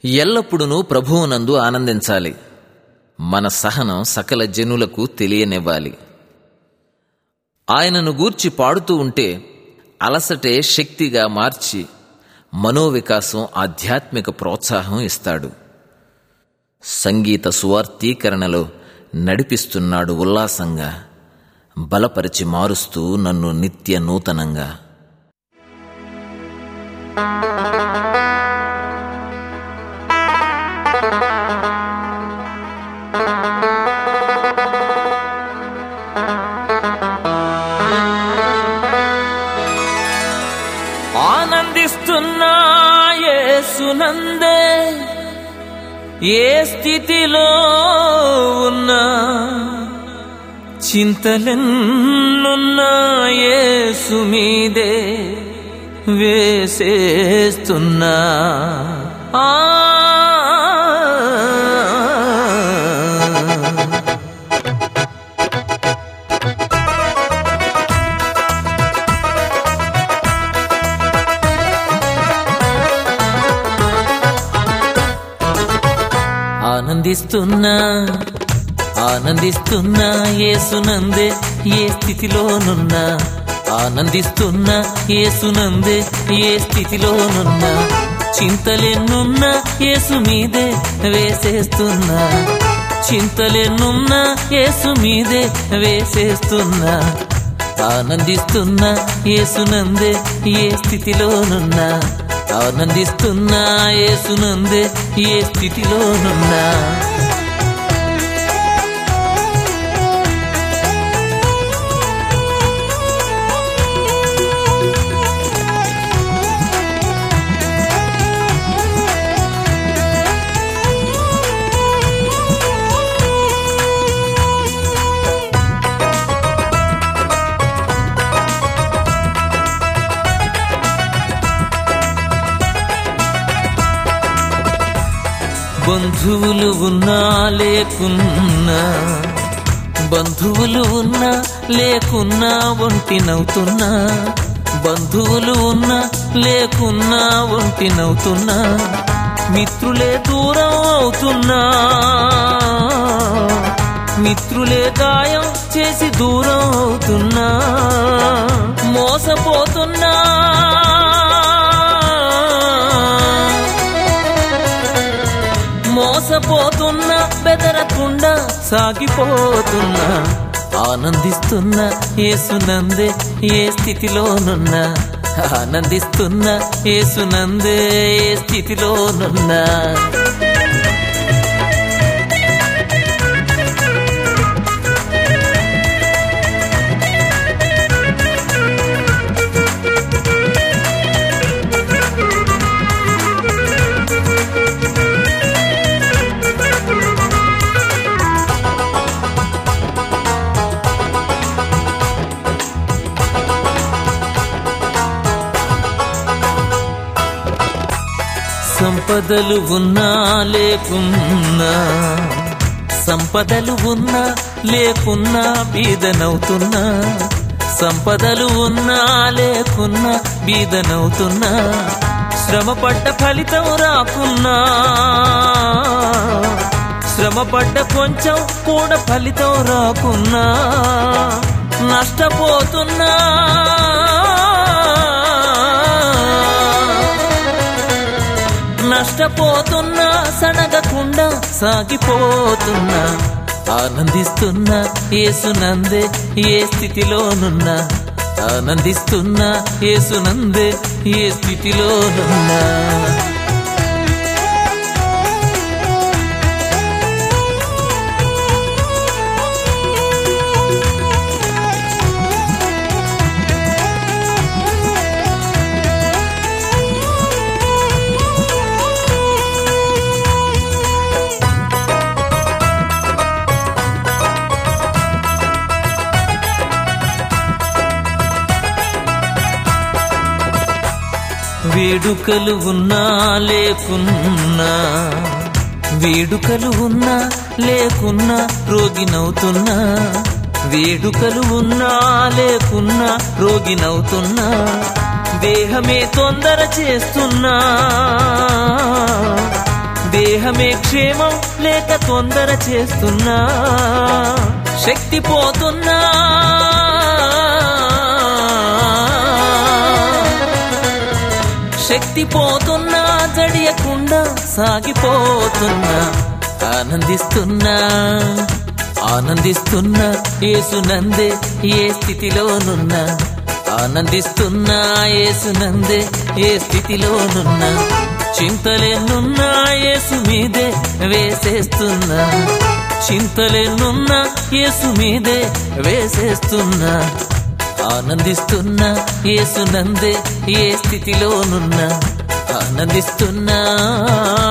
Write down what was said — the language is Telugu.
ఎల్లప్పుడూ ప్రభువునందు ఆనందించాలి మన సహనం సకల జనులకు తెలియనివ్వాలి ఆయనను గూర్చి పాడుతూ ఉంటే అలసటే శక్తిగా మార్చి మనోవికాసం ఆధ్యాత్మిక ప్రోత్సాహం ఇస్తాడు సంగీత సువార్తీకరణలో నడిపిస్తున్నాడు ఉల్లాసంగా బలపరిచి మారుస్తూ నన్ను నిత్య నూతనంగా ఆనందిస్తున్నా యేసునందే ఏ స్థితిలో ఉన్నా చింతలెన్నున్నా యేసు మీదే వేసేస్తున్నా ఆ ఆనందిస్తున్నా ఆనందిస్తున్నా యేసునందే ఏ స్థితిలోనున్నా ఆనందిస్తున్నా యేసునందే ఏ స్థితిలోనున్నా చింతలెన్నున్నా యేసు మీదే వేసేస్తున్నా చింతలెన్నున్నా యేసు మీదే వేసేస్తున్నా ఆనందిస్తున్నా యేసునందే ఏ స్థితిలోనున్నా ఆనందిస్తున్నా యేసునందే ఏ స్థితిలోనున్నా బంధువులు ఉన్నా లేకున్నా బంధువులు ఉన్నా లేకున్నా ఒంటినవుతున్నా బంధువులు ఉన్నా లేకున్నా ఒంటినవుతున్నా మిత్రులే దూరం అవుతున్నా మిత్రులే గాయం చేసి దూరం అవుతున్నా మోసపోతున్నా మోసపోతున్నా బెదరకుండా సాగిపోతున్నా ఆనందిస్తున్నా ఏసునందే ఏ స్థితిలోనున్నా ఆనందిస్తున్నా ఏసునందే ఏ స్థితిలోనున్నా సంపదలు ఉన్నా లేకున్నా సంపదలు ఉన్నా లేకున్నా బీదనవుతున్నా సంపదలు ఉన్నా లేకున్నా బీదనవుతున్నా శ్రమపడ్డ ఫలితం రాకున్నా శ్రమపడ్డ కొంచెం కూడా ఫలితం రాకున్నా నష్టపోతున్నా నష్టపోతున్నా సనగకుండా సాగిపోతున్నా ఆనందిస్తున్నా ఏసునందే ఏ స్థితిలోనున్నా ఆనందిస్తున్నా ఏసునందే ఏ స్థితిలోనున్నా వేడుకలు ఉన్నా లేకున్నా వేడుకలు ఉన్నా లేకున్నా రోగినవుతున్నా వేడుకలు ఉన్నా లేకున్నా రోగినవుతున్నా దేహమే తొందర చేస్తున్నా దేహమే క్షేమం లేక తొందర చేస్తున్నా శక్తి పోతున్నా శక్తి పోతున్నా జడియకుండా సాగిపోతున్నా ఆనందిస్తున్నా ఆనందిస్తున్నా ఏసునందే ఏ స్థితిలోనున్నా ఆనందిస్తున్నా ఏసునందే ఏ స్థితిలోనున్నా చింతలేనున్నా యేసు మీదే వేసేస్తున్నా చింతలేనున్నా యేసు మీదే వేసేస్తున్నా ఆనందిస్తున్నా ఏసునందే ఏ స్థితిలోనున్నా ఆనందిస్తున్నా